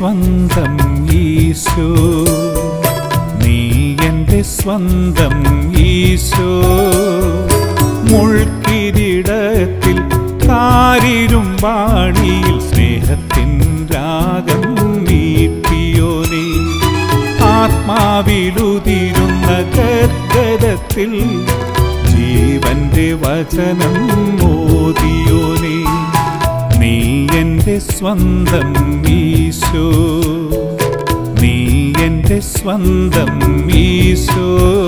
സ്വന്തം ഈശോ നീ എൻ്റെ സ്വന്തം ഈശോ മുൾക്കിരീടത്തിൽ കാരിരും വാണിയിൽ സ്നേഹത്തിൻ രാഗം നീട്ടിയോനേ ആത്മാവിലുതിരുന്ന ഗദ്ഗതത്തിൽ ജീവന്റെ വചനം മോദിയോനേ നീ എൻ്റെ സ്വന്തം ഈശോ നീ എൻ്റെ സ്വന്തം ഈശോ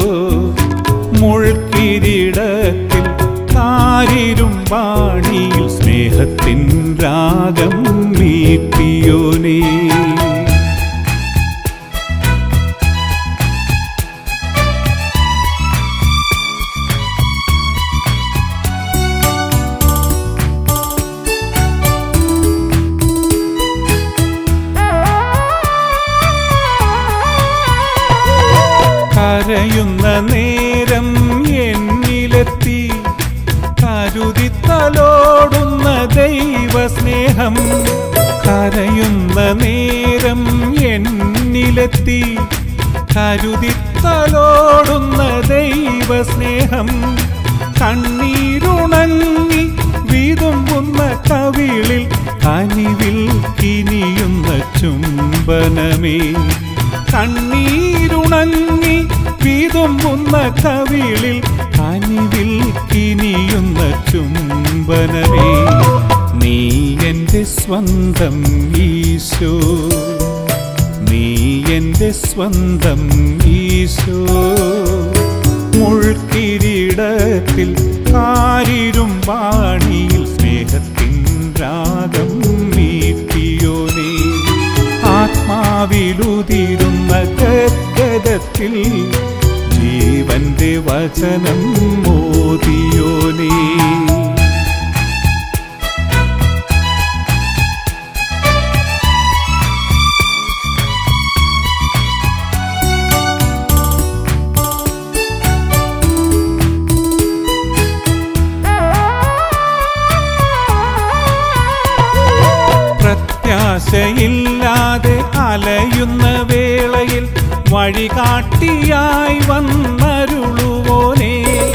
മുൾക്കിരീടത്തിൽ കാരിരും വാണിയിൽ സ്നേഹത്തിൻ രാഗം നീട്ടിയോനേ കരയുന്ന നേരം എന്നിലെത്തി കരുതിത്തലോടുന്ന ദൈവസ്നേഹം കരയുന്ന നേരം എന്നിലെത്തി കരുതിത്തലോടുന്ന ദൈവസ്നേഹം കണ്ണീരുണങ്ങി വീതുമ്പുന്ന കവിളിൽ കനിവിൽ കിനിയുന്ന ചുംബനമേ കണ്ണീരുണങ്ങി വീതുമ്പുന്ന കവിളിൽ കനിവിൽ കിനിയുന്ന ചുംബനമേ നീ എൻ്റെ സ്വന്തം ഈശോ നീ എൻ്റെ സ്വന്തം ഈശോ മുൾക്കിരീടത്തിൽ കാരിരും വാണിയിൽ സ്നേഹത്തിൻ രാഗം നീട്ടിയോനേ ആത്മാവിലുതിരുന്ന ഗദ്ഗതത്തിൽ ജീവന്റെ വചനം മോദിയോനേ പ്രത്യാശയില്ലാതെ അലയുന്ന വേളയിൽ വഴികാട്ടിയായി വന്നരുളുവോനേ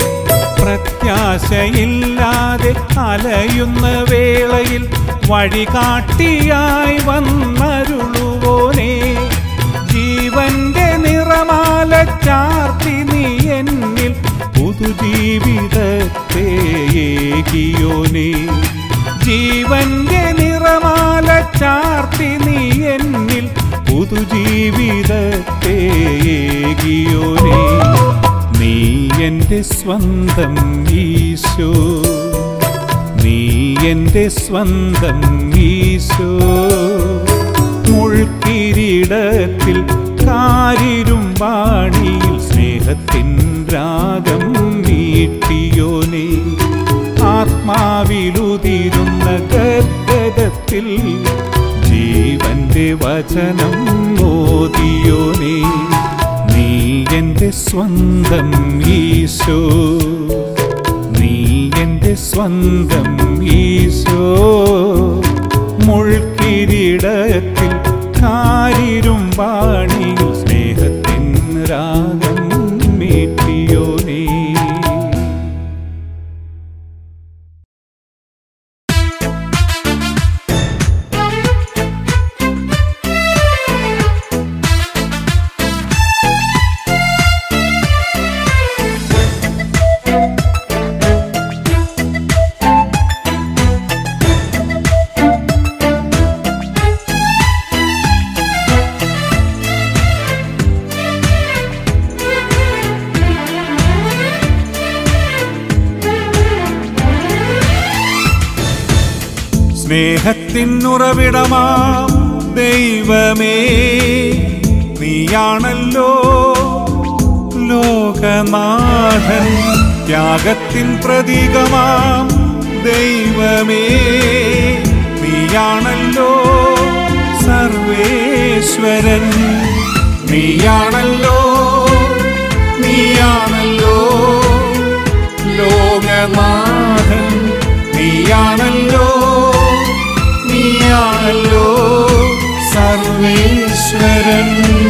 പ്രത്യാശയില്ലാതെ അലയുന്ന വേളയിൽ വഴികാട്ടിയായി വന്നരുളുവോനേ ജീവന്റെ നിറമാല ചാർത്തി നീ എന്നിൽ പുതുജീവിതത്തെ ഏകിയോനേ ജീവന്റെ നിറമാല ചാർത്തി നീ എന്നിൽ പുതുജീവിതത്തെ ഏകിയോനേ നീ എൻ്റെ സ്വന്തം ഈശോ നീ എൻ്റെ സ്വന്തം ഈശോ മുൾക്കിരീടത്തിൽ കാരിരും വാണിയിൽ സ്നേഹത്തിൻ രാഗം നീട്ടിയോനേ ആത്മാവിലുതിരുന്ന ഗദ്ഗതത്തിൽ ജീവന്റെ വചനം മോദിയോനേ നീ എൻ്റെ സ്വന്തം ഈശോ നീ എൻ്റെ സ്വന്തം ഈശോ മുൾക്കിരീടത്തിൽ കാരിരും വാണിയിൽ സ്നേഹത്തിൻ രാഗം മീട്ടിയോനേ സ്നേഹത്തിനുറവിടമാം ദൈവമേ നീയാണല്ലോ ലോകനാഥൻ ത്യാഗത്തിൻ പ്രതീകമാം ദൈവമേ നീയാണല്ലോ സർവേശ്വരൻ നീയാണല്ലോ നീയാണല്ലോ ലോകനാഥൻ നീയാണല്ലോ നീയാണല്ലോ സർവ സർവേശ്വരൻ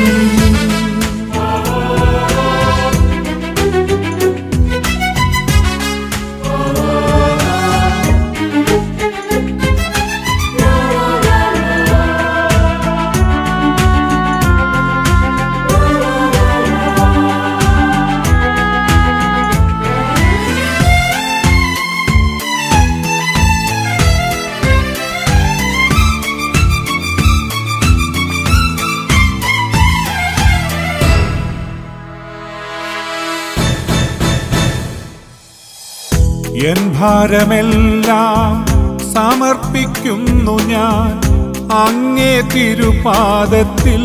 എൻ ഭാരമെല്ലാം സമർപ്പിക്കുന്നു ഞാൻ അങ്ങേ തിരുപാദത്തിൽ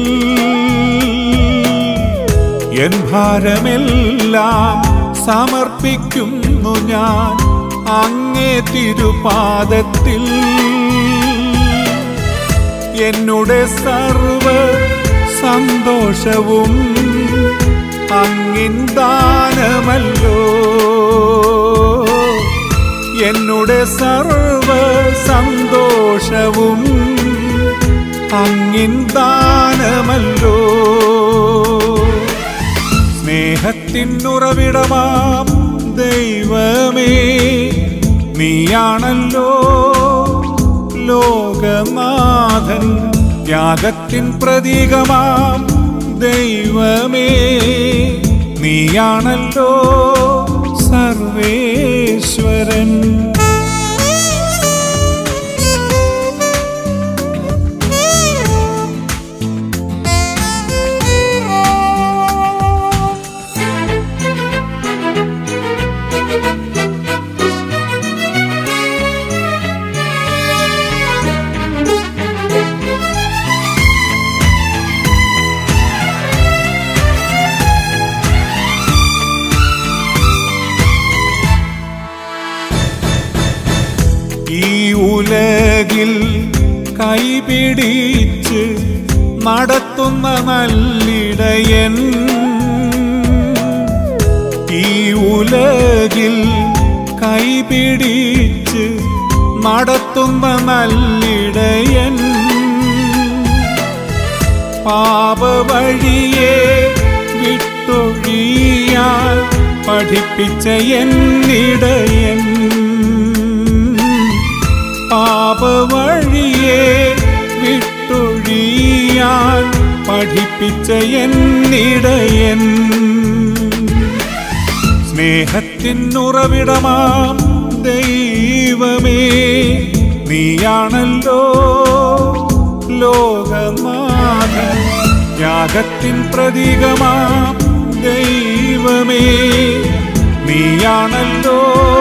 എൻ ഭാരമെല്ലാം സമർപ്പിക്കുന്നു ഞാൻ അങ്ങേ തിരുപാദത്തിൽ എന്നുടെ സർവ സന്തോഷവും അങ്ങിൻ ദാനമല്ലോ എന്നുടെ സർവ സന്തോഷവും അങ്ങിൻ ദാനമല്ലോ സ്നേഹത്തിനുറവിടമാം ദൈവമേ നീയാണല്ലോ ലോകനാഥൻ ത്യാഗത്തിൻ പ്രതീകമാം ദൈവമേ നീയാണല്ലോ സർവേശ്വരൻ ഈ ഉലകിൽ കൈപിടിച്ച് നടത്തുന്ന നല്ലിടയൻ ഈ ഉലകിൽ കൈപിടിച്ച് നടത്തുന്ന നല്ലിടയൻ പാപവഴിയെ വിട്ടൊഴിയാൻ പഠിപ്പിച്ച എന്നിടയൻ പാപവഴിയെ വിട്ടൊഴിയാൻ പഠിപ്പിച്ച എന്നിടയൻ സ്നേഹത്തിനുറവിടമാം ദൈവമേ നീയാണല്ലോ ലോകനാഥൻ യാഗത്തിൻ പ്രതീകമാം ദൈവമേ നീയാണല്ലോ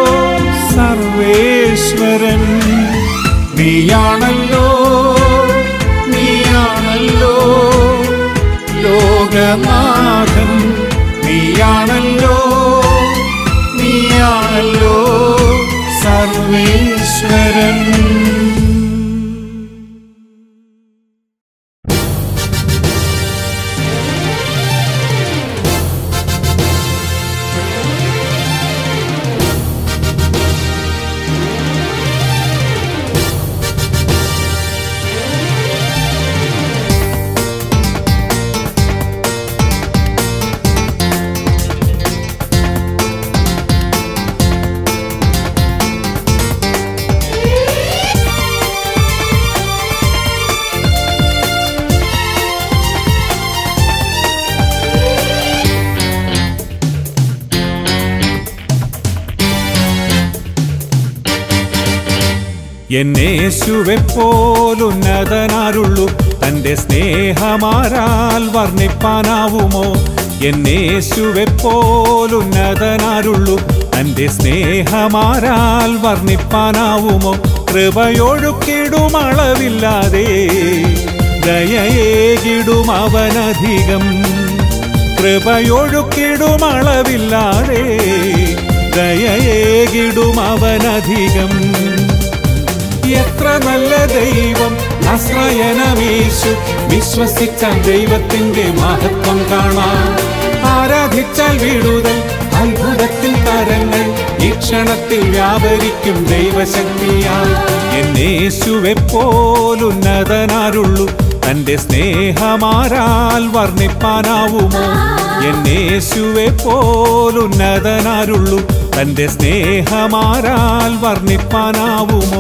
സർവേശ്വരൻ നീയാണല്ലോ നീയാണല്ലോ ലോകനാഥൻ നീയാണല്ലോ നീയാണല്ലോ സർവേശ്വരൻ എന്നേശുവെപ്പോലുന്നതനാരുള്ളൂ തന്റെ സ്നേഹമാരാൽ വർണ്ണിപ്പാനാവുമോ എന്നേശുവെപ്പോലുന്നതനാരുള്ളൂ തന്റെ സ്നേഹമാരാൽ വർണ്ണിപ്പാനാവുമോ കൃപയൊഴുക്കിടുമളവില്ലാതെ ദയയേകിടും അവനധികം കൃപയൊഴുക്കിടുമളവില്ലാതെ ദയയേകിടും അവനധികം എത്ര നല്ല ദൈവം ആശ്രയനമേശു വിശ്വസിച്ചാൽ ദൈവത്തിന്റെ മഹത്വം കാണാം ആരാധിച്ചാൽ വീടുതൽ അത്ഭുതത്തിൽ തരങ്ങൾ ഈ ക്ഷണത്തിൽ വ്യാപരിക്കും ദൈവശക്തിയാൽ എന്നേശുവെപ്പോലുന്നതനാരുള്ളൂ തന്റെ സ്നേഹമാരാൽ വർണ്ണിപ്പാനാവുമോ എന്നേശുവെ പോലുന്നതനാരുള്ളൂ തന്റെ സ്നേഹമാരാൽ വർണ്ണിപ്പാനാവുമോ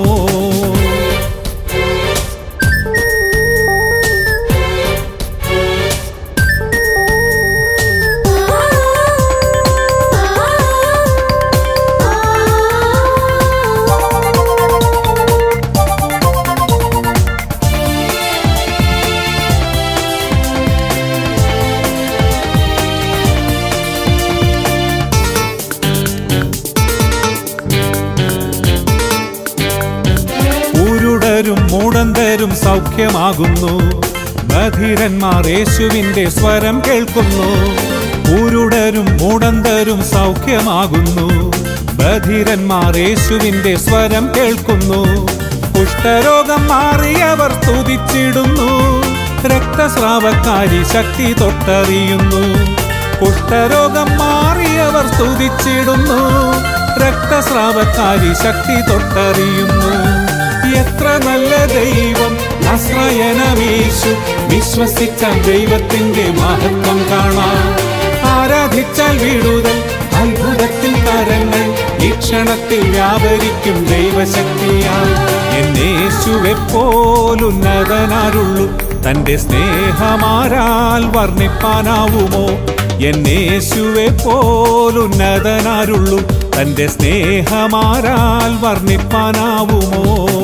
ഊരുടരും മൂടന്തരും സൗഖ്യമാകുന്നു ബധിരന്മാർ യേശുവിന്റെ സ്വരം കേൾക്കുന്നു ഊരുടരും മൂടന്തരും സൗഖ്യമാകുന്നു ബധിരന്മാർ യേശുവിന്റെ സ്വരം കേൾക്കുന്നു കുഷ്ഠരോഗം മാറിയവർ സ്തുതിച്ചിടുന്നു രക്തസ്രാവക്കാരി ശക്തി തൊട്ടറിയുന്നു കുഷ്ഠരോഗം മാറിയവർ സ്തുതിച്ചിടുന്നു രക്തസ്രാവക്കാരി ശക്തി തൊട്ടറിയുന്നു എത്ര നല്ല ദൈവം ആശ്രയനമേശു വിശ്വസിച്ച ദൈവത്തിന്റെ മഹത്വം കാണാം ആരാധിച്ചാൽ വീടുതൽ അത്ഭുതത്തിൽ തരങ്ങൾ ഈ ക്ഷണത്തിൽ വ്യാപരിക്കും ദൈവശക്തിയാൽ എന്നേശുവെപ്പോലുന്നതനാരുള്ളൂ തന്റെ സ്നേഹമാരാൽ വർണ്ണിപ്പാനാവുമോ എന്നേശുവെ പോലുന്നതനാരുള്ളൂ തന്റെ സ്നേഹമാരാൽ വർണ്ണിപ്പാനാവുമോ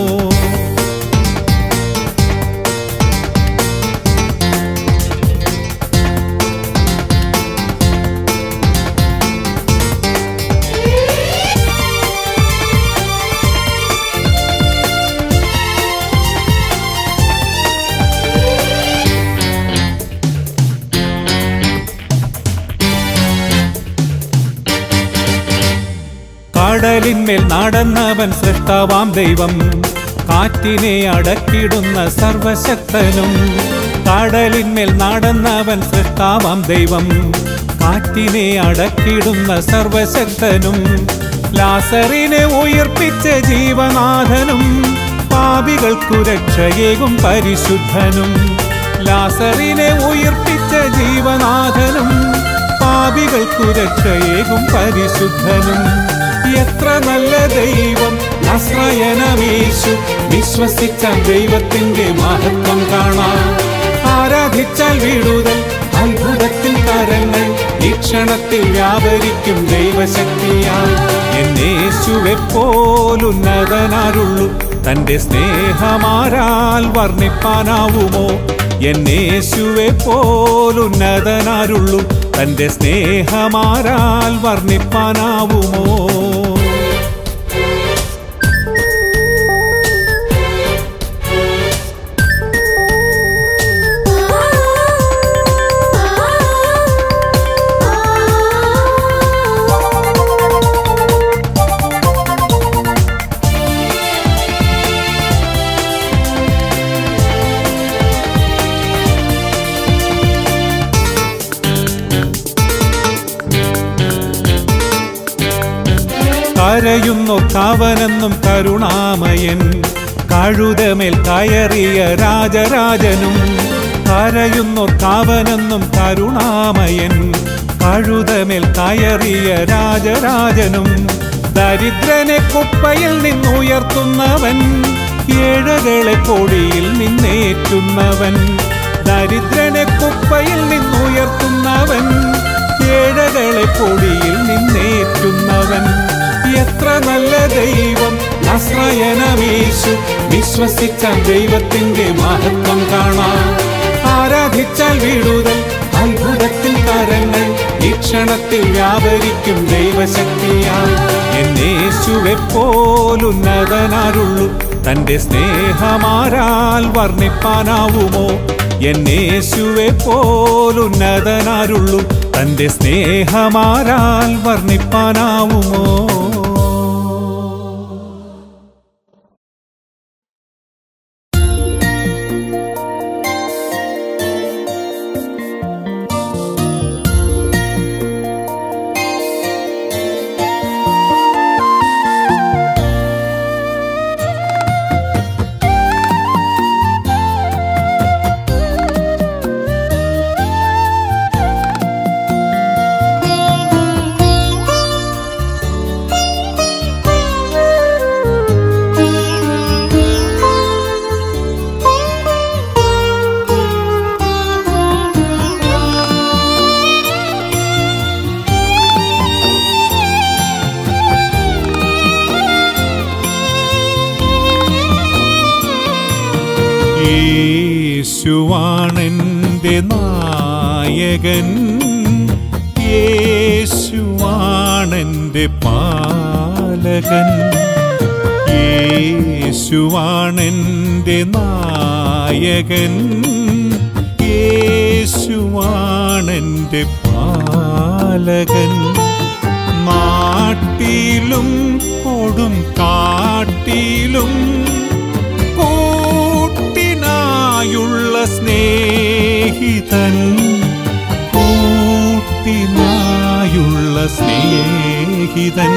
കടലിന്മേൽ നടന്നവൻ സൃഷ്ടാവാം ദൈവം കാറ്റിനെ അടക്കിടുന്ന സർവശക്തനും കടലിന്മേൽ നടന്നവൻ സൃഷ്ടാവാം ദൈവം കാറ്റിനെ അടക്കിടുന്ന സർവശക്തനും ലാസറിനെ ഉയർപ്പിച്ച ജീവനാഥനും പാപികൾക്കു രക്ഷയേകും പരിശുദ്ധനും ലാസറിനെ ഉയർപ്പിച്ച ജീവനാഥനും പാപികൾക്കു രക്ഷയേകും പരിശുദ്ധനും എത്ര നല്ല ദൈവം ആശ്രയനമേശു വിശ്വസിച്ച ദൈവത്തിന്റെ മഹത്വം കാണാം ആരാധിച്ചാൽ വീടുതൽ അത്ഭുതത്തിൽ തരങ്ങൾ ഈ ക്ഷണത്തിൽ വ്യാപരിക്കും ദൈവശക്തിയാൽ എന്നേശുവെപ്പോലുന്നതനാരുള്ളൂ തന്റെ സ്നേഹമാരാൽ വർണ്ണിപ്പാനാവുമോ എന്നേശുവെ പോലുന്നതനാരുള്ളൂ തന്റെ സ്നേഹമാരാൽ വർണ്ണിപ്പാനാവുമോ കരയുന്നു കവനെന്നും കരുണാമയൻ കഴുതമേൽ കയറിയ രാജരാജനും കരയുന്നു കവനെന്നും കരുണാമയൻ കഴുതമേൽ കയറിയ രാജരാജനും ദരിദ്രനെ കുപ്പയിൽ നിന്നുയർത്തുന്നവൻ ഏഴകളെ പൊടിയിൽ നിന്നേറ്റുന്നവൻ ദരിദ്രനെ കുപ്പയിൽ നിന്നുയർത്തുന്നവൻ ഏഴകളെ പൊടിയിൽ നിന്നേറ്റുന്നവൻ എത്ര നല്ല ദൈവം ആശ്രയനമേശു വിശ്വസിച്ച ദൈവത്തിന്റെ മഹത്വം കാണാം ആരാധിച്ചാൽ വീടുതൽ അത്ഭുതത്തിൽ തരങ്ങൾ ഈ ക്ഷണത്തിൽ വ്യാപരിക്കും ദൈവശക്തിയാൽ എന്നേശുവെപ്പോലുന്നതനാരുള്ളൂ തന്റെ സ്നേഹമാരാൽ വർണ്ണിപ്പാനാവുമോ എന്നേശുവെ പോലുന്നതനാരുള്ളൂ തന്റെ സ്നേഹമാരാൽ വർണ്ണിപ്പാനാവുമോ യേശുവാണെൻ്റെ നായകൻ യേശുവാണെൻ്റെ പാലകൻ യേശുവാണെൻ്റെ നായകൻ യേശുവാണെൻ്റെ പാലകൻ നാട്ടിലും കൊടും കാട്ടിലും കൂട്ടിനായുള്ള സ്നേഹിതൻ കൂട്ടിനായുള്ള സ്നേഹിതൻ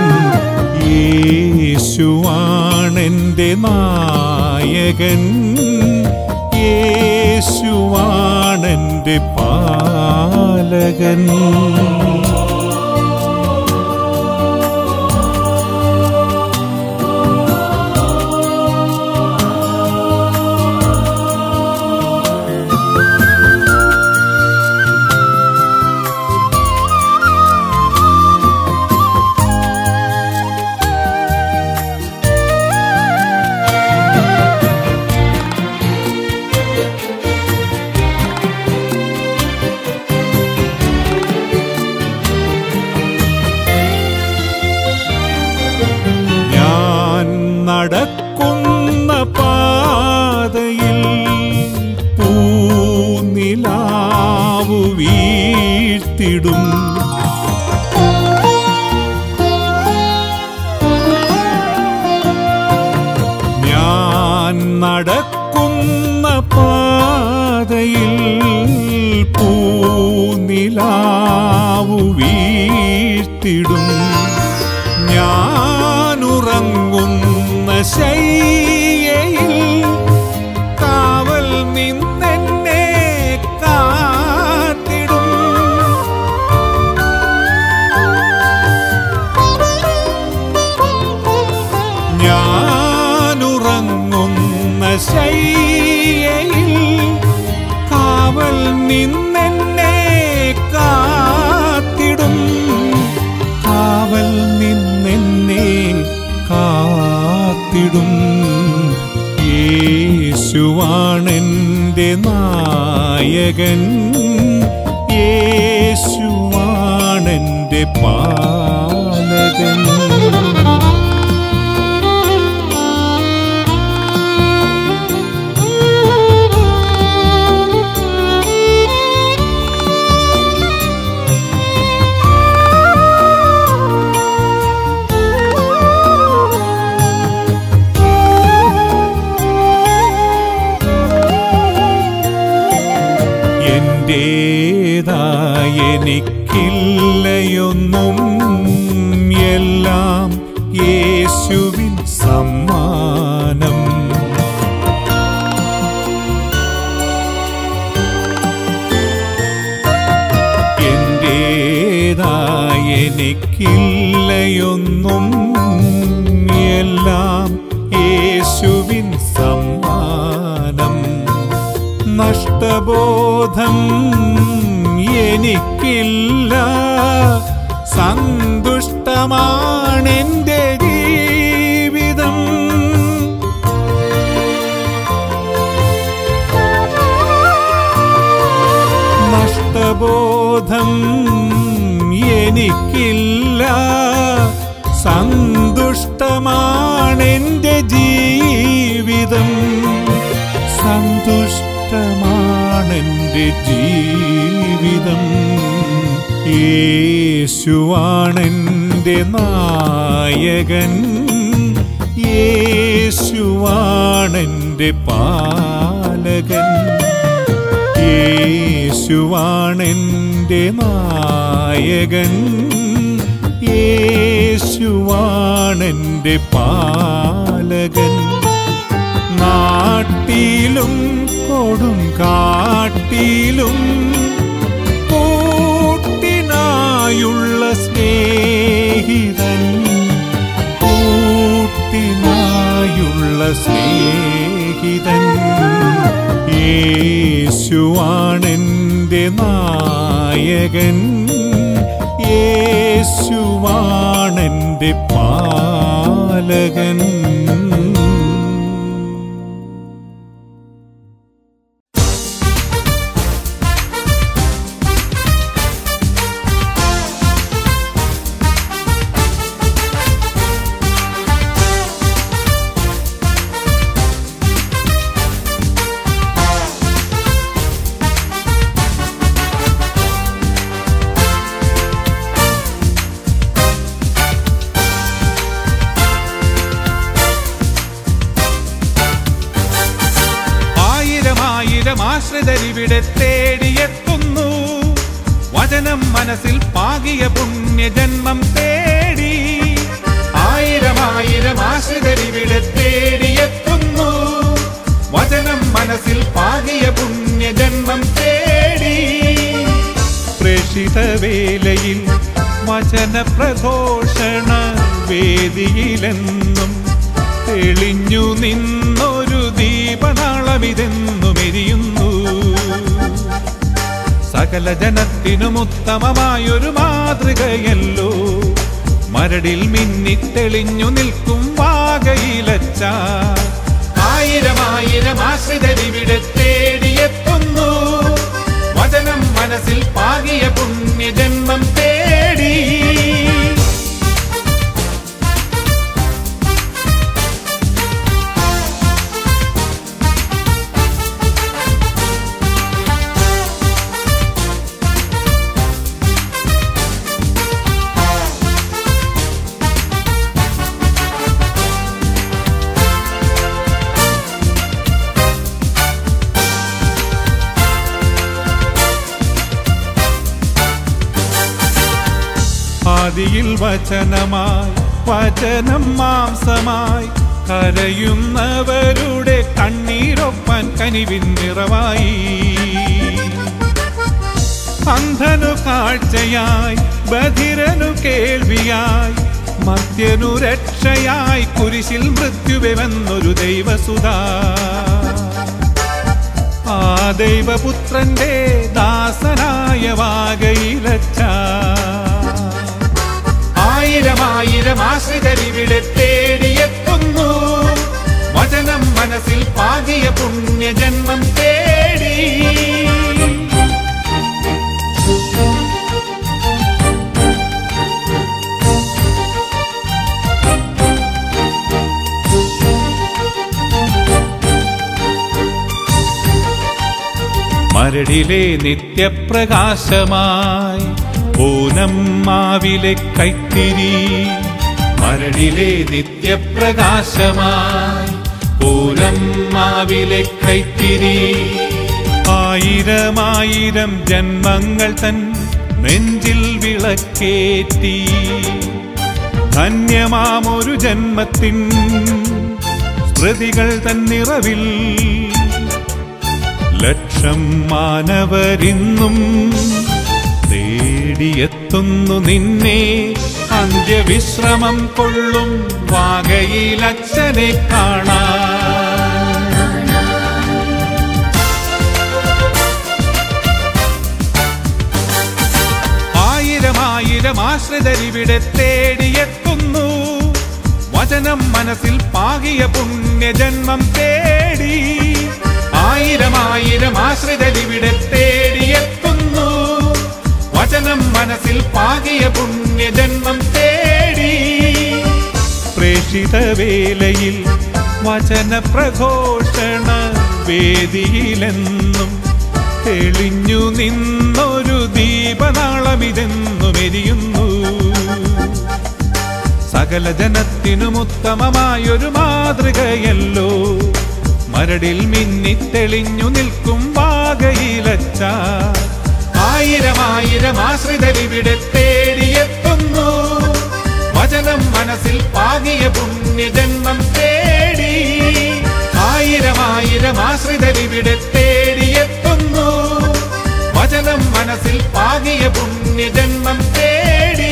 യേശുവാണെൻ്റെ നായകൻ യേശുവാണെൻ്റെ പാലകൻ ഞാൻ നടക്കുന്ന പാതയിൽ പൂനിലാവു വീഴ്ത്തിടും ഞാൻ നടക്കുന്ന പാതയിൽ പൂനിലാവു വീഴ്ത്തിടും ഞാനുറങ്ങുന്ന ശയ്യയിൽ കാവൽ നിന്നെന്നെ കാത്തിടും ഞാനുറങ്ങുന്ന ശയ്യയിൽ കാവൽ നിന്നെന്നെ കാത്തിടും കാവൽ നിന്നെന്നെ കാത്തിടും യേശുവാണെൻ്റെ നായകൻ യേശുവാണെൻ്റെ പാലകൻ എന്റേതായെനിക്കില്ലയൊന്നും എല്ലാം യേശുവിൻ സമ്മാനം എന്റേതായെനിക്കില്ലയൊന്നും എല്ലാം യേശുവിൻ സമ്മാനം നഷ്ടബോധം എനിക്കില്ല സന്തുഷ്ടമാണെൻ്റെ ജീവിതം നഷ്ടബോധം എനിക്കില്ല സന്തുഷ്ടമാണെൻ്റെ ജീവിതം സന്തുഷ്ടമാണെൻ്റെ ജീവിതം യേശുവാണെൻ്റെ നായകൻ യേശുവാണെൻ്റെ പാലകൻ യേശുവാണെൻ്റെ നായകൻ യേശുവാണെൻ്റെ പാലകൻ നാട്ടിലും കൊടും കാട്ടിലും കൂട്ടിനായുള്ള സ്നേഹിതൻ കൂട്ടിനായുള്ള സ്നേഹിതൻ യേശുവാണെൻ്റെ നായകൻ യേശുവാണെൻ്റെ പാലകൻ ആശ്രിതരിവിടെ തേടിയെത്തുന്നു വചനം മനസ്സിൽ പാകിയ പുണ്യജന്മം തേടി ആയിരം ആയിരം ആശ്രിതരിവിടെ തേടിയെത്തുന്നു വചനം മനസ്സിൽ പാകിയ പുണ്യജന്മം തേടി പ്രേഷിത വേലയിൽ വചന പ്രഘോഷണ വേദിയിലെന്നും തെളിഞ്ഞു നിന്നൊരു ദീപനാളമിതെന്നും എരിയുന്നു സകല ജനത്തിനും ഉത്തമമായൊരു മാതൃകയല്ലോ മരടിൽ മിന്നിത്തെളിഞ്ഞു നിൽക്കും വാകയിലച്ച ആയിരം ആയിരം ആശ്രിതരിവിടെ തേടിയെത്തുന്നു വചനം മനസ്സിൽ പാകിയ പുണ്യജന്മം തേടി ആദിയിൽ വചനമായി വചനം മാംസമായി കരയുന്നവരുടെ കണ്ണീരൊപ്പാൻ കനിവിൻ നിറവായി അന്ധനു കാഴ്ചയായി ബധിരനു കേൾവിയായി മർത്യനു രക്ഷയായി കുരിശിൽ മൃത്യുവെന്നൊരു ദൈവസുധാ ആ ദൈവപുത്രന്റെ ദാസനായ വാകയിലച്ച ആയിരം ആയിരം ആശ്രിതരിവിടെ തേടിയെത്തുന്നു വചനം മനസ്സിൽ പാകിയ പുണ്യജന്മം തേടി മരടിലെ നിത്യപ്രകാശമായി പൂനം മാവിലെ കൈത്തിരി മരടിലെ നിത്യപ്രകാശമായി പൂനം മാവിലെ കൈത്തിരി ആയിരമായിരം ജന്മങ്ങൾ തൻ നെഞ്ചിൽ വിളക്കേറ്റി ധന്യമാമൊരു ജന്മത്തിൻ സ്മൃതികൾ തന്നിറവിൽ ലക്ഷം മാനവരിന്നും തേടിയെത്തുന്നു നിന്നെ അന്ത്യവിശ്രമം കൊള്ളും വാകയിലച്ഛനെ കാണാൻ ആയിരം ആയിരം ആശ്രിതരിവിടെ തേടിയെത്തുന്നു വചനം മനസ്സിൽ പാകിയ പുണ്യജന്മം തേടി ആയിരം ആയിരം ആശ്രിതരിവിടെ തേടിയെത്തുന്നു വചനം മനസ്സിൽ പാകിയ പുണ്യജന്മം തേടി പ്രേഷിത വേലയിൽ വചന പ്രഘോഷണ വേദിയിലെന്നും തെളിഞ്ഞു നിന്നൊരു ദീപനാളമിതെന്നും എരിയുന്നു സകല ജനത്തിനും ഉത്തമമായൊരു മാതൃകയല്ലോ മരടിൽ മിന്നിത്തെളിഞ്ഞു നിൽക്കും വാകയിലച്ച ആയിരം ആയിരം ആശ്രിതരിവിടെ തേടിയെത്തുന്നു വചനം മനസ്സിൽ പാകിയ പുണ്യജന്മം തേടി ആയിരം ആയിരം ആശ്രിതരിവിടെ തേടിയെത്തുന്നു വചനം മനസ്സിൽ പാകിയ പുണ്യജന്മം തേടി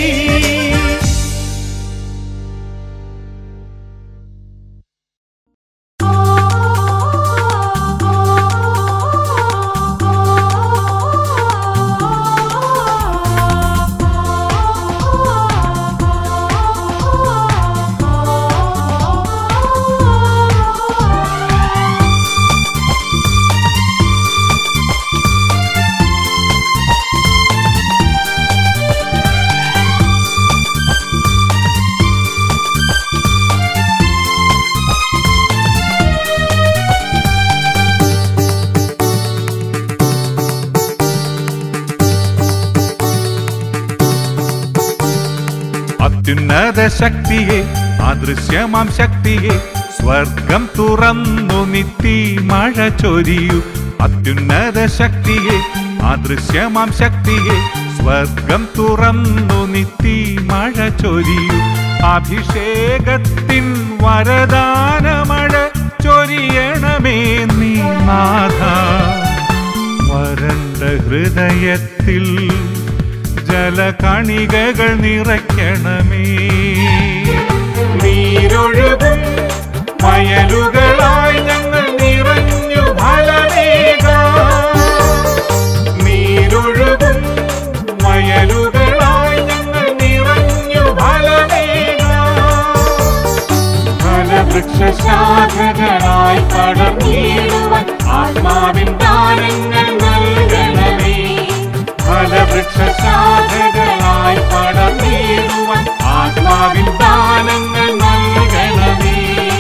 അത്യുന്നത ശക്തിയെ അദൃശ്യമാം ശക്തിയെ സ്വർഗം തുറന്നു നിത്തി മഴ ചൊരിയു അത്യുന്നത ശക്തിയെ അദൃശ്യമാം ശക്തിയെ സ്വർഗം തുറന്നു നിത്തി മഴ ചൊരിയൂ അഭിഷേകത്തിൻ വരദാനമഴ ചൊരിയണമേ നീ നാഥ വരണ്ട ഹൃദയത്തിൽ ജലകണികകൾ നിറയ്ക്കണമേ നീരൊഴുകും വയലുകളായി ഞങ്ങൾ നിറഞ്ഞു ഫലമേകാം നീരൊഴുകും വയലുകളായി ഞങ്ങൾ നിറഞ്ഞു ഫലമേകാം ഫലവൃക്ഷശാഖകളായി പടർന്നിടുവാൻ ആത്മാവിൻ ദാനങ്ങൾ നൽകണമേ ഫലവൃക്ഷശാഖകളായി പടർന്നിടുവാൻ ആത്മാവിൻ ദാനങ്ങൾ നൽകണമേ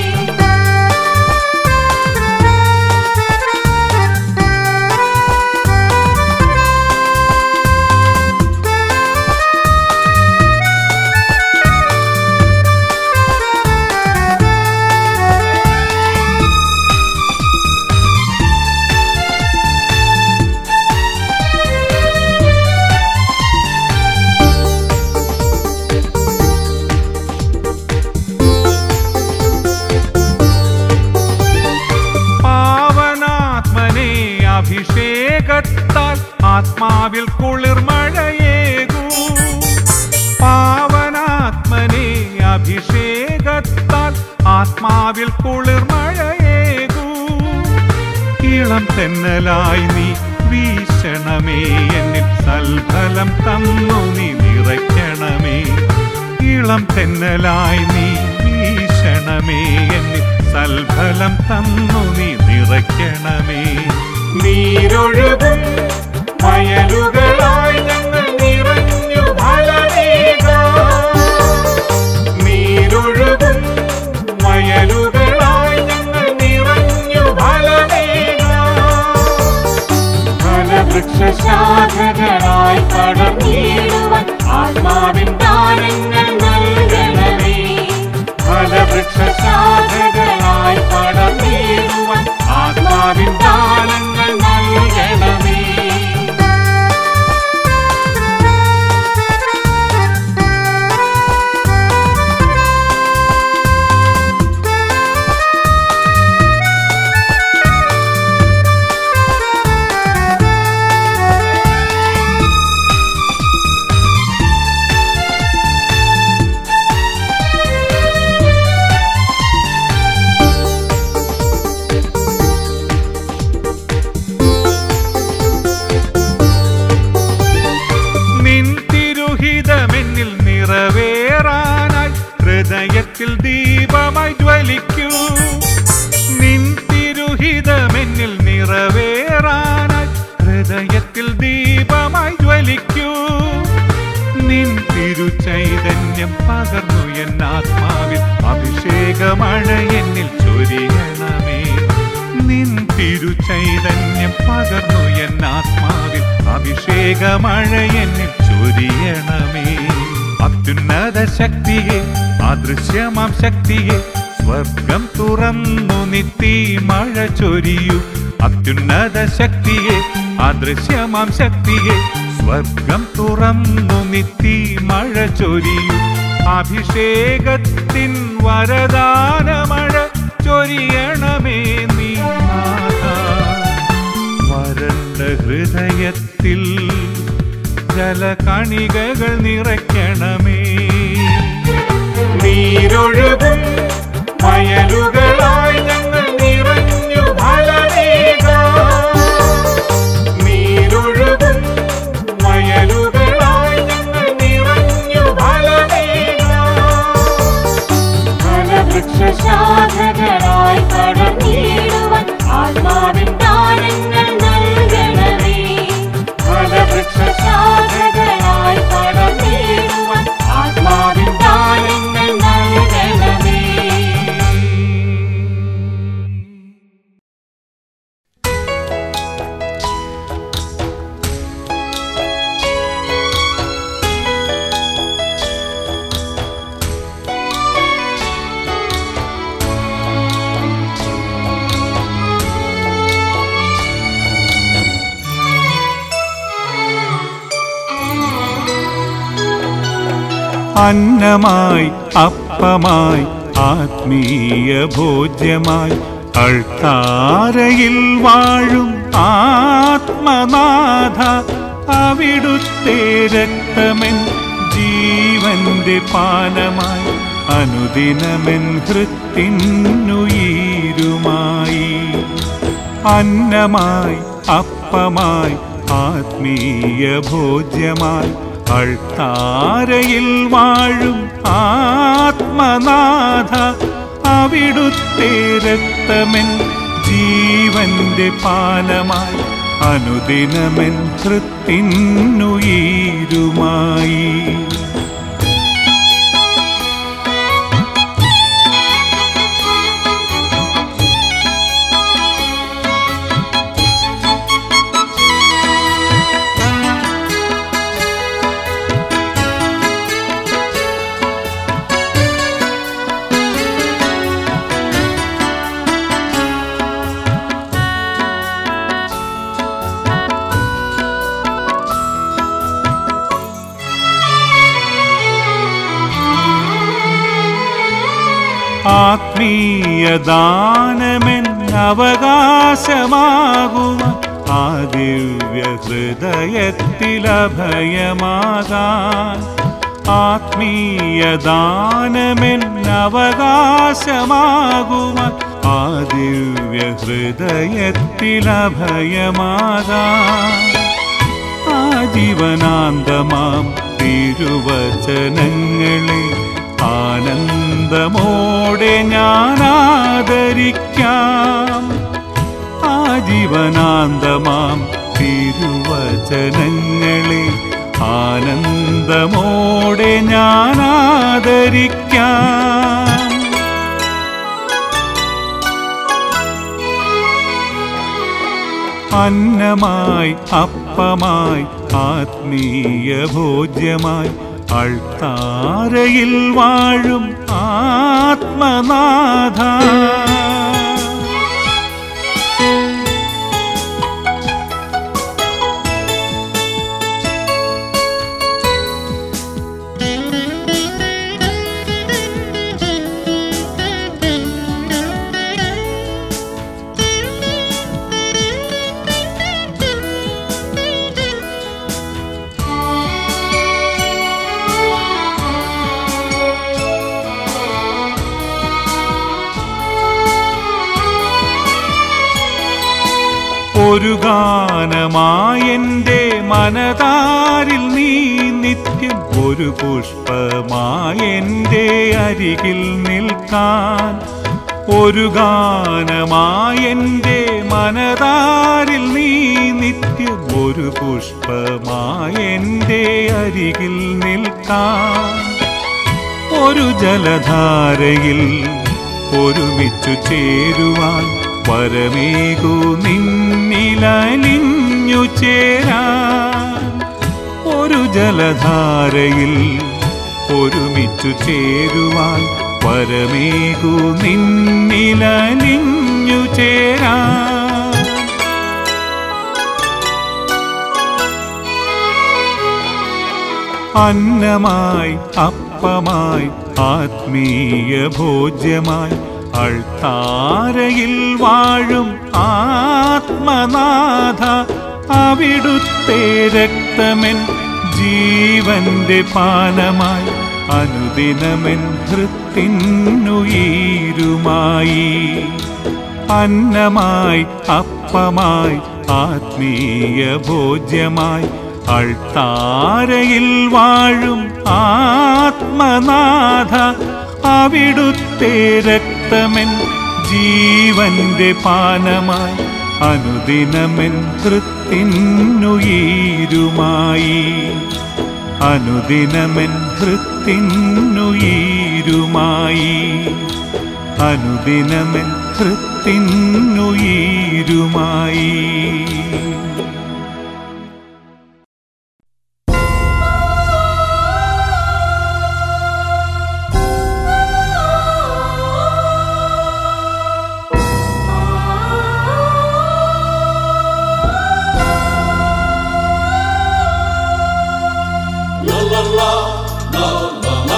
പാവനാത്മനെ അഭിഷേകത്താൽ ആത്മാവിൽ കുളിർമഴയേകൂ പാവനാത്മനെ അഭിഷേകത്താൽ ആത്മാവിൽ കുളിർമഴയേകൂ ഇളം തെന്നലായി നീ വീശണമേ എന്നിൽ സൽഫലം തന്നു നീ നിറയ്ക്കണമേ ഇളം തെന്നലായി നീ വീശണമേ എന്നിൽ സൽഫലം തന്നു നീ നിറയ്ക്കണമേ നീരൊഴുകും വയലുകളായി ഞങ്ങൾ നിറഞ്ഞു ഫലമേകാം നീരൊഴുകും വയലുകളായി ഞങ്ങൾ നിറഞ്ഞു ഫലമേകാം ഫലവൃക്ഷശാഖകളായി പടർന്നിടുവാൻ ആത്മാവിൻ ദാനങ്ങൾ നൽകണമേ ഫലവൃക്ഷശാഖകളായി പടർന്നിടുവാൻ ആത്മാവിൻ ദാനങ്ങൾ നൽകണമേ നിൻ തിരുഹിതമെന്നിൽ നിറവേറാനായി ഹൃദയത്തിൽ ദീപമായി ജ്വലിക്കൂ നിൻ തിരുഹിതമെന്നിൽ നിറവേറാനായി ഹൃദയത്തിൽ ദീപമായി ജ്വലിക്കൂ നിൻ തിരുചൈതന്യം പകർന്നു എൻ ആത്മാവിൽ അഭിഷേകമഴ എന്നിൽ ചൊരിയണമേ നിൻ തിരുചൈതന്യം പകർന്നു എൻ ആത്മാവിൽ അഭിഷേകമഴ എന്നിൽ ചൊരിയണമേ അത്യുന്നത ശക്തിയെ അദൃശ്യമാം ശക്തിയെ സ്വർഗം തുറന്നു നിത്തി മഴ ചൊരിയൂ അത്യുന്നത ശക്തിയെ അദൃശ്യമാം ശക്തിയെ സ്വർഗം തുറന്നു നിത്തി മഴ ചൊരിയൂ അഭിഷേകത്തിൻ വരദാനമഴ ചൊരിയണമേ നീ നാഥ വരണ്ട ഹൃദയത്തിൽ ജലകണികകൾ നിറയ്ക്കണമേ നീരൊഴുകും വയലുകളായി ഞങ്ങൾ നിറഞ്ഞു ഫലമേകാം നീരൊഴുകും വയലുകളായി ഞങ്ങൾ നിറഞ്ഞു ഫലമേകാം ഫലവൃക്ഷശാഖകളായി പടർന്നിടുവാൻ ആത്മാവിൻ ദാനങ്ങൾ നൽകണമേ ഫലവൃക്ഷശാഖകളായി പടർന്നിടുവാൻ ആത്മാവിൻ ദാനങ്ങൾ നൽകണമേ അന്നമായി അപ്പമായി ആത്മീയ ഭോജ്യമായി അൾത്താരയിൽ വാഴും ആത്മനാഥ അവിടുത്തെ രക്തമെൻ ജീവന്റെ പാനമായി അനുദിനമെൻ ഹൃത്തിനുയീരുമായി അന്നമായി അപ്പമായി ആത്മീയ ഭോജ്യമായി അൾത്താരയിൽ വാഴും ആത്മനാഥ അവിടുത്തെ രക്തമെൻ ജീവന്റെ പാനമായി അനുദിനമെൻ ഹൃത്തിനുയീരുമായി ആത്മീയദാനമെൻ അവകാശമാകുക ആ ദിവ്യ ഹൃദയത്തിലഭയമാകാൻ ആത്മീയദാനമെൻ അവകാശമാകുക ആ ദിവ്യ ഹൃദയത്തിലഭയമാകാൻ ആജീവനാന്തമാം തിരുവചനങ്ങളെ ആനന്ദമോടെ ഞാൻ ആദരിക്കാം ആജീവനാന്തമാം തിരുവചനങ്ങളെ ആനന്ദമോടെ ഞാൻ ആദരിക്കാം അന്നമായി അപ്പമായി ആത്മീയ ഭോജ്യമായി അൾത്താരയിൽ വാഴും ആത്മനാഥ ഒരു ഗാനമായെൻ്റെ മനതാരിൽ നീ നിത്യം ഒരു പുഷ്പമായെൻ്റെ അരികിൽ നിൽക്കാൻ ഒരു ഗാനമായെൻ്റെ മനതാരിൽ നീ നിത്യം ഒരു പുഷ്പമായെൻ്റെ അരികിൽ നിൽക്കാൻ ഒരു ജലധാരയിൽ ഒരുമിച്ചു ചേരുവാൻ പരമേകു നിന്നിലലിഞ്ഞു ചേരാൻ ഒരു ജലധാരയിൽ ഒരുമിച്ചു ചേരുവാൻ പരമേകു നിന്നിലലിഞ്ഞു ചേരാൻ അന്നമായി അപ്പമായി ആത്മീയ ഭോജ്യമായി അൾത്താരയിൽ വാഴും ആത്മനാഥ അവിടുത്തെ രക്തമെൻ ജീവന്റെ പാനമായി അനുദിനമെൻ ഹൃത്തിനുയീരുമായി അന്നമായി അപ്പമായി ആത്മീയ ഭോജ്യമായി അൾത്താരയിൽ വാഴും ആത്മനാഥ അവിടുത്തെ രക്തമെൻ ജീവന്റെ പാനമായി അനുദിനമെൻ ഹൃത്തിനുയീരുമായി അനുദിനമെൻ ഹൃത്തിനുയീരുമായി അനുദിനമെൻ ഹൃത്തിനുയീരുമായി La la la, la la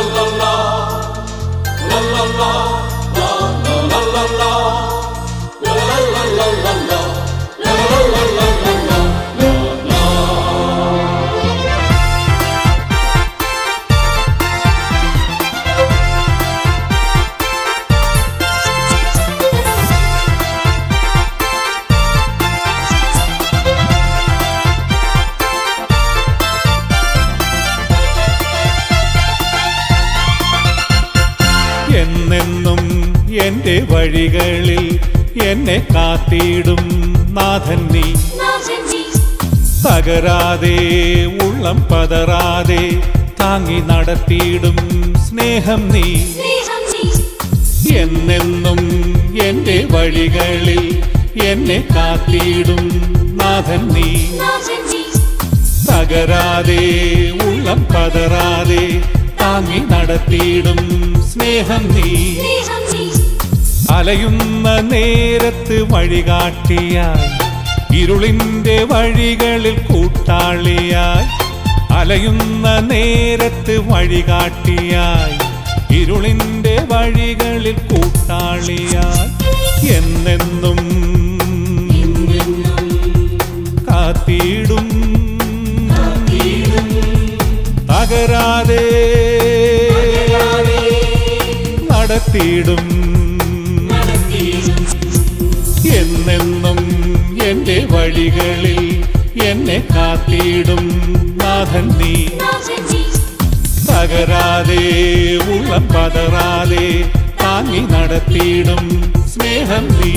എന്നെന്നും എന്റെ വഴികളിൽ എന്നെ കാത്തിടും നാഥൻ നീ നാഥൻ നീ തകരാതെ ഉള്ളം പതറാതെ താങ്ങി നടത്തിയിടും സ്നേഹം നീ സ്നേഹം നീ എന്നെന്നും എന്റെ വഴികളിൽ എന്നെ കാത്തിടും നാഥൻ നീ നാഥൻ നീ തകരാതെ ഉള്ളം പതറാതെ താങ്ങി നടത്തിയിടും സ്നേഹം നീ സ്നേഹം നീ അലയുന്ന നേരത്ത് വഴികാട്ടിയായി ഇരുളിന്റെ വഴികളിൽ കൂട്ടാളിയായി അലയുന്ന നേരത്ത് വഴികാട്ടിയായി ഇരുളിന്റെ വഴികളിൽ കൂട്ടാളിയായി എന്നെന്നും കാത്തിടും തകരാതെ നടത്തിയിടും എന്നെന്നും എന്റെ വഴികളിൽ എന്നെ കാത്തിടും നാഥൻ നീ നാഥൻ നീ തകരാതെ ഉള്ളം പതറാതെ താങ്ങി നടത്തിയിടും സ്നേഹം നീ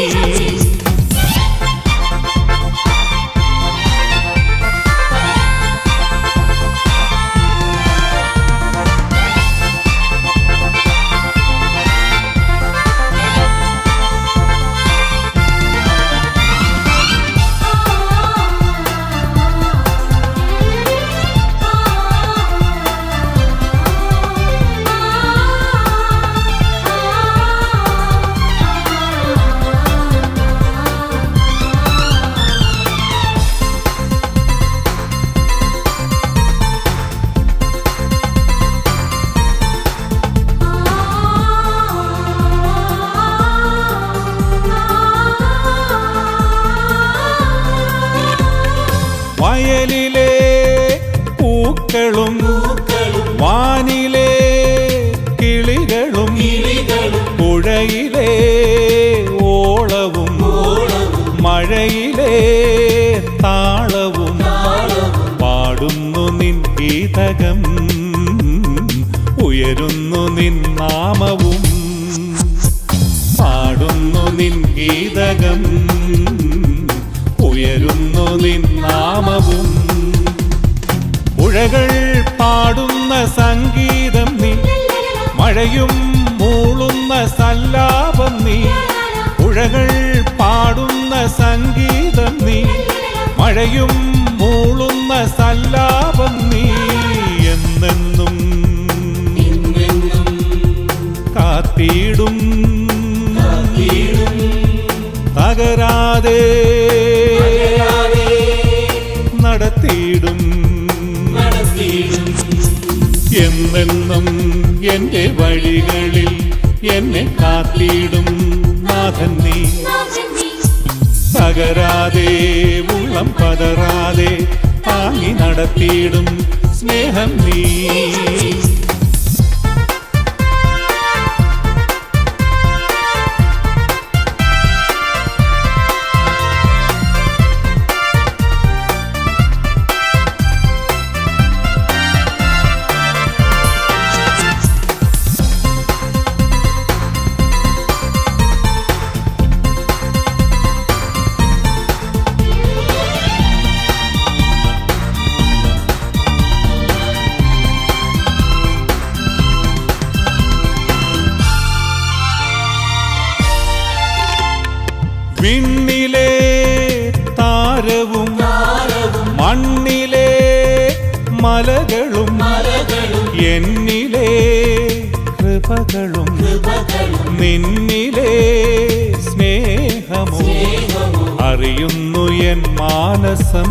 വയലിലെ പൂക്കളും വാനിലെ കിളികളും പുഴയിലെ ഓളവും മഴയിലെ താളവും പാടുന്നു നിൻ ഗീതകം ഉയരുന്നു നിൻ നാമവും പാടുന്നു നിൻ ഗീതകം ഉയരുന്നു നിൻ നാമവും പുഴകൾ പാടുന്ന സംഗീതം നീ മഴയും മൂളുന്ന സല്ലാപം നീ പുഴകൾ പാടുന്ന സംഗീതം നീ മഴയും മൂളുന്ന സല്ലാപം നീ എന്നെന്നും കാത്തിടും തകരാതെ നടത്തിയിടും എന്നെന്നും എന്റെ വഴികളിൽ എന്നെ കാത്തിടും നാഥൻ നീ നാഥൻ നീ തകരാതെ ഉള്ളം പതറാതെ താങ്ങി നടത്തിയിടും സ്നേഹം നീ വിണ്ണിലെ താരവും മണ്ണിലെ മലകളും എന്നിലെ കൃപകളും നിന്നിലെ സ്നേഹമോ അറിയുന്നു എൻ മാനസം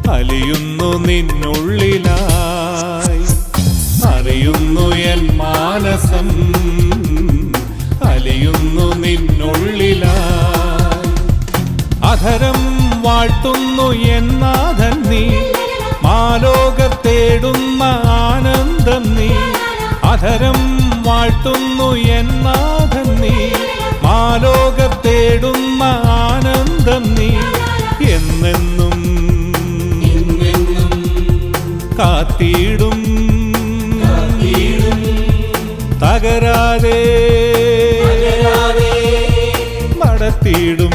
അലിയുന്നു നിന്നുള്ളിലായി അറിയുന്നു എൻ മാനസം മാനസം അലിയുന്നു നിന്നുള്ളിലായി അധരം വാഴ്ത്തുന്നു എന്നാഥൻ നീ മാലോകർ തേടുന്ന ആനന്ദം നീ അധരം വാഴ്ത്തുന്നു എന്നാഥൻ നീ മാലോകർ തേടുന്ന ആനന്ദം നീ എന്നെന്നും കാത്തിടും തകരാതെ നടത്തിയിടും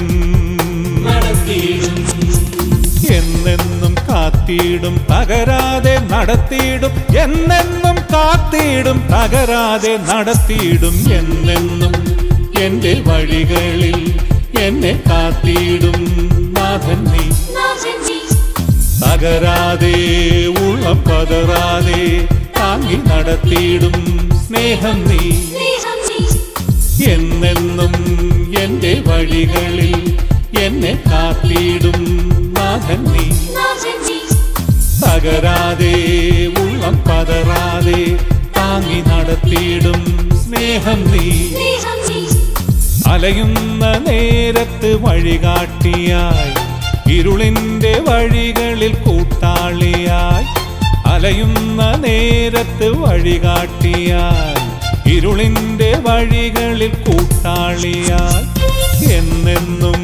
എന്നെന്നും കാത്തിടും തകരാതെ നടത്തിയിടും എന്നെന്നും കാത്തിടും തകരാതെ നടത്തിയിടും എന്നെന്നും എന്റെ വഴികളിൽ എന്നെ കാത്തിടും നാഥൻ നീ നാഥൻ നീ തകരാതെ ഉള്ളം പതറാതെ താങ്ങി നടത്തിയിടും സ്നേഹം നീ സ്നേഹം നീ എന്നെന്നും എന്റെ വഴികളിൽ എന്നെ കാത്തിടും നാഥൻ നീ നാഥൻ നീ തകരാതെ ഉള്ളം പതറാതെ താങ്ങി നടത്തിയിടും സ്നേഹം നീ സ്നേഹം നീ അലയുന്ന നേരത്ത് വഴികാട്ടിയായി ഇരുളിന്റെ വഴികളിൽ കൂട്ടാളിയായി അലയുന്ന നേരത്ത് വഴികാട്ടിയായി ഇരുളിന്റെ വഴികളിൽ കൂട്ടാളിയായി എന്നെന്നും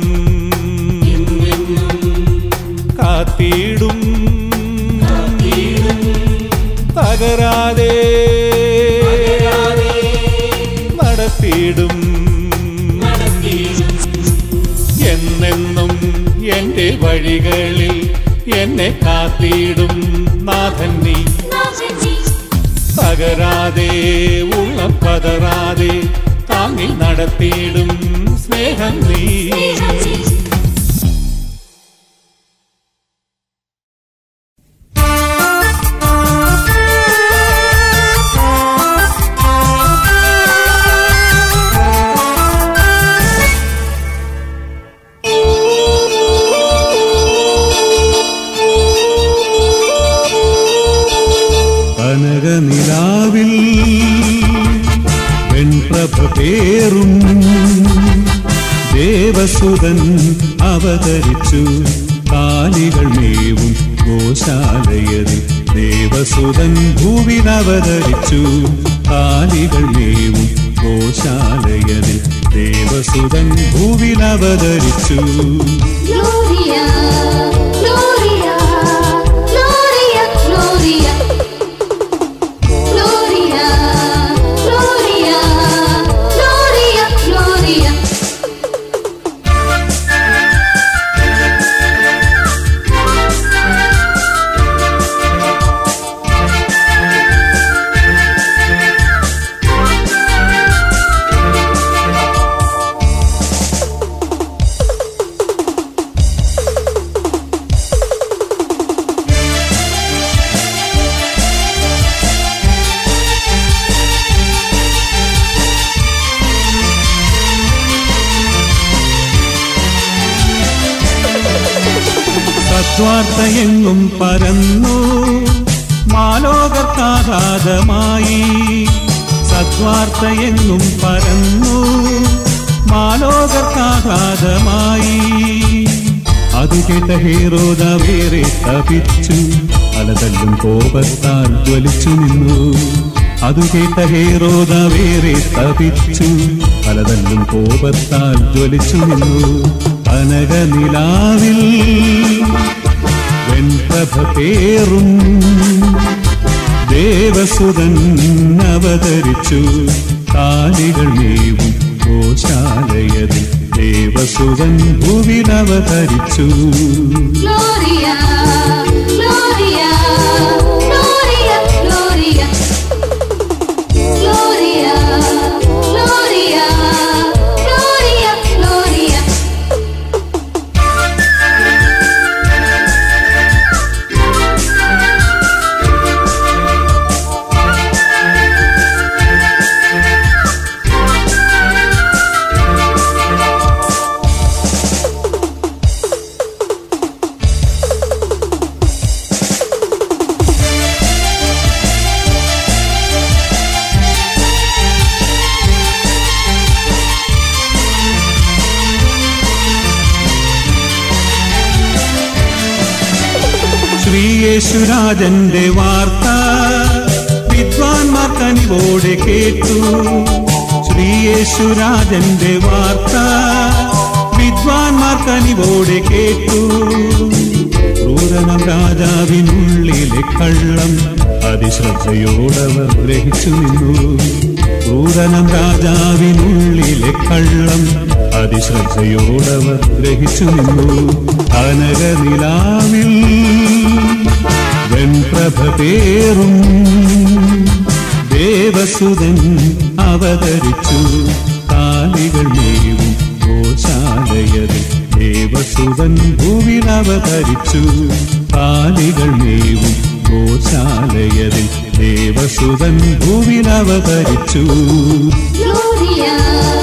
കാത്തിടും തകരാതെ നടത്തിയിടും എന്നെന്നും എന്റെ വഴികളിൽ എന്നെ കാത്തിടും നാഥൻ നീ നാഥൻ നീ തകരാതെ ഉള്ളം പതറാതെ താങ്ങി നടത്തിയിടും സ്നേഹം നീ സ്നേഹം നീ കനകനിലാവിൽ വെൺപ്രഭ പേറും ദേവസുതൻ അവതരിച്ചു കാലികൾ മേവും ഗോശാലയതിൽ ദേവസുതൻ ഭൂവിനവതരിച്ചു കാലികൾ മേവും ഗോശാലയതിൽ ദേവസുതൻ ഭൂവിനവതരിച്ചു Gloria, Gloria, Gloria, Gloria. Gloria, Gloria, Gloria, Gloria. സത്വാർത്ഥയെങ്ങും പരന്നു മാലോകർക്കാഘാതമായി സത്വാർത്ഥയെങ്ങും പരന്നു മാലോകർക്കാഘാതമായി അത് കേട്ട ഹീറോദ വേറെ തപിച്ചു അലതല്ലും കോപത്താൽ ജ്വലിച്ചു നിന്നു അത് കേട്ട ഹീറോദ വേറെ തപിച്ചു അലതല്ലും കോപത്താൽ ജ്വലിച്ചു നിന്നു കനകനിലാവിൽ വെൺപ്രഭ പേറും ദേവസുതൻ അവതരിച്ചു കാലികൾ മേവും ഗോശാലയതിൽ ദേവസുതൻ ഭൂവിലവതരിച്ചു Gloria, Gloria, Gloria, Gloria. Gloria, Gloria, Gloria, Gloria. ശ്രീയേശുരാജന്റെ വാർത്ത വിദ്വാൻമാർ കനിവോടെ കേട്ടു ശ്രീയേശുരാജന്റെ വാർത്ത വിദ്വാൻമാർ കനിവോടെ കേട്ടു ക്രൂരനം രാജാവിനുള്ളിലെ കള്ളം അതിശ്രദ്ധയോടവർ ഗ്രഹിച്ചു നിന്നു ക്രൂരനം രാജാവിനുള്ളിലെ കള്ളം അതിശ്രദ്ധയോടവർ ഗ്രഹിച്ചു നിന്നു അനകനിലാവിൽ വെൺപ്രഭ പേറും ദേവസുതൻ അവതരിച്ചു കാലികൾ മേവും ഗോശാലയതിൽ ദേവസുതൻ ഭൂവിൽ അവതരിച്ചു കാലികൾ മേവും ഗോശാലയതിൽ ദേവസുതൻ ഭൂവിൽ അവതരിച്ചു Gloria,